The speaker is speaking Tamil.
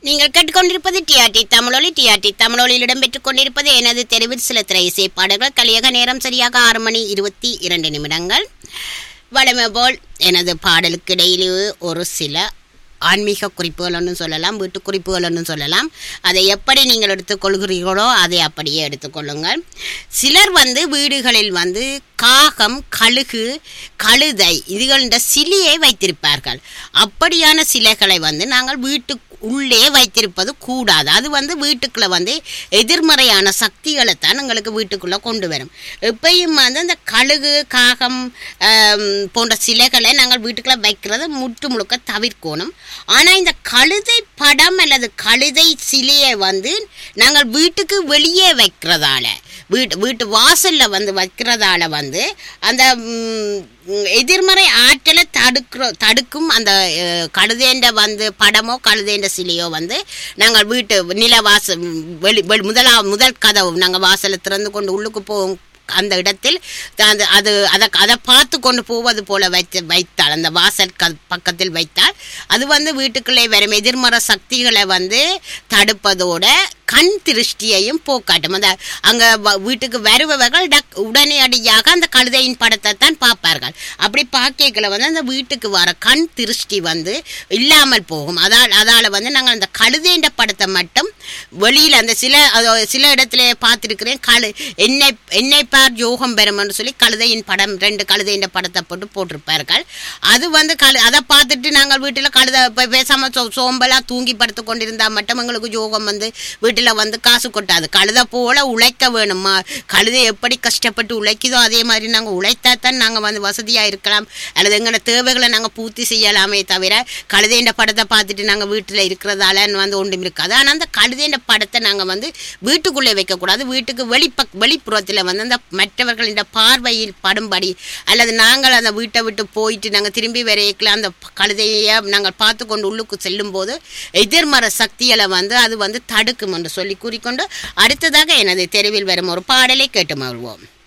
நீங்கள் கேட்டுக்கொண்டிருப்பது டிஆர்டி தமிழொலி டிஆர்டி தமிழொலியில் இடம்பெற்றுக் கொண்டிருப்பது எனது தெருவில் சில திரை இசை பாடல்கள் கலியக நேரம் சரியாக ஆறு மணி இருபத்தி இரண்டு நிமிடங்கள் வழமை போல் எனது பாடலுக்கு இடையிலே ஒரு சில ஆன்மீக குறிப்புகள்னு சொல்லலாம் வீட்டு குறிப்புகள்னு சொல்லலாம் அதை எப்படி நீங்கள் எடுத்துக்கொள்கிறீர்களோ அதை அப்படியே எடுத்துக்கொள்ளுங்கள் சிலர் வந்து வீடுகளில் வந்து காகம் கழுகு கழுதை இதுகளின் சிலையை வைத்திருப்பார்கள் அப்படியான சிலைகளை வந்து நாங்கள் வீட்டு உள்ளே வைத்திருப்பது கூடாது அது வந்து வீட்டுக்குள்ள வந்து எதிர்மறையான சக்திகளை தான் எங்களுக்கு வீட்டுக்குள்ள கொண்டு வரும் எப்பயும் வந்து இந்த கழுகு காகம் ஆம், போன்ற சிலைகளை நாங்கள் வீட்டுக்குள்ள வைக்கிறது முற்று முழுக்க தவிர்க்கணும் ஆனால் இந்த கழுதை படம் அல்லது கழுதை சிலையை வந்து நாங்கள் வீட்டுக்கு வெளியே வைக்கிறதால வீட்டு வீட்டு வாசல்ல வந்து வைக்கிறதால வந்து அந்த ம், எதிர்மறை ஆற்றலை தடுக்கிற தடுக்கும் அந்த அஹ், கழுதைன்ற வந்து படமோ கழுதைன்ற சிலையோ வந்து நாங்கள் வீட்டு நில வாசல் வெளி வெளி முதலா முதல் கதவு நாங்கள் வாசலை திறந்து கொண்டு உள்ளுக்கு போவோம் அந்த இடத்தில் அது அது அதை அதை பார்த்து கொண்டு போவது போல வைத்து வைத்தால் அந்த வாசல் க பக்கத்தில் வைத்தால் அது வந்து வீட்டுக்குள்ளே வரும் எதிர்மறை சக்திகளை வந்து தடுப்பதோட கண் திருஷ்டியையும் போக்காட்டும் அந்த அங்கே வீட்டுக்கு வருபவர்கள் டக் உடனடியாக அந்த கழுதையின் படத்தை தான் பார்ப்பார்கள் அப்படி பார்க்கல வந்து அந்த வீட்டுக்கு வர கண் திருஷ்டி வந்து இல்லாமல் போகும் அதால் அதால் வந்து நாங்கள் அந்த கழுதைன்ற படத்தை மட்டும் வெளியில் அந்த சில அதோ சில இடத்துல பார்த்துருக்கிறேன் கழு என்னை என்னை பார் யோகம் பெறும்னு சொல்லி கழுதையின் படம் ரெண்டு கழுதையின் படத்தை போட்டு போட்டிருப்பார்கள் அது வந்து கழு அதை பார்த்துட்டு நாங்கள் வீட்டில் கழுதை இப்போ பேசாமல் சோ சோம்பலாக தூங்கி படுத்து கொண்டிருந்தா மட்டும் எங்களுக்கு யோகம் வந்து வீட்டில் வந்து காசு கொட்டாது கழுதை போல உழைக்க வேணுமா கழுதை எப்படி கஷ்டப்பட்டு உழைக்குதோ அதே மாதிரி நாங்கள் உழைத்தா தான் நாங்கள் வந்து வசதியாக இருக்கலாம் அல்லது எங்களோட தேவைகளை நாங்கள் பூர்த்தி செய்யலாமே தவிர கழுதைன்ற படத்தை பார்த்துட்டு நாங்கள் வீட்டில் இருக்கிறதால வந்து ஒன்றும் இருக்காது ஆனால் அந்த கழுதைன்ற படத்தை நாங்கள் வந்து வீட்டுக்குள்ளே வைக்கக்கூடாது வீட்டுக்கு வெளிப்பக் வெளிப்புறத்தில் வந்து அந்த மற்றவர்களின் பார்வையில் படும்படி அல்லது நாங்கள் அந்த வீட்டை விட்டு போயிட்டு நாங்கள் திரும்பி வரைக்கல அந்த கழுதையை நாங்கள் பார்த்து கொண்டு உள்ளுக்கு செல்லும்போது எதிர்மறை சக்திகளை வந்து அது வந்து தடுக்கும் என்று சொல்லி கூறிக்கொண்டு அடுத்ததாக எனது தெருவில் வரும் ஒரு பாடலை கேட்டு மகிழ்வோம்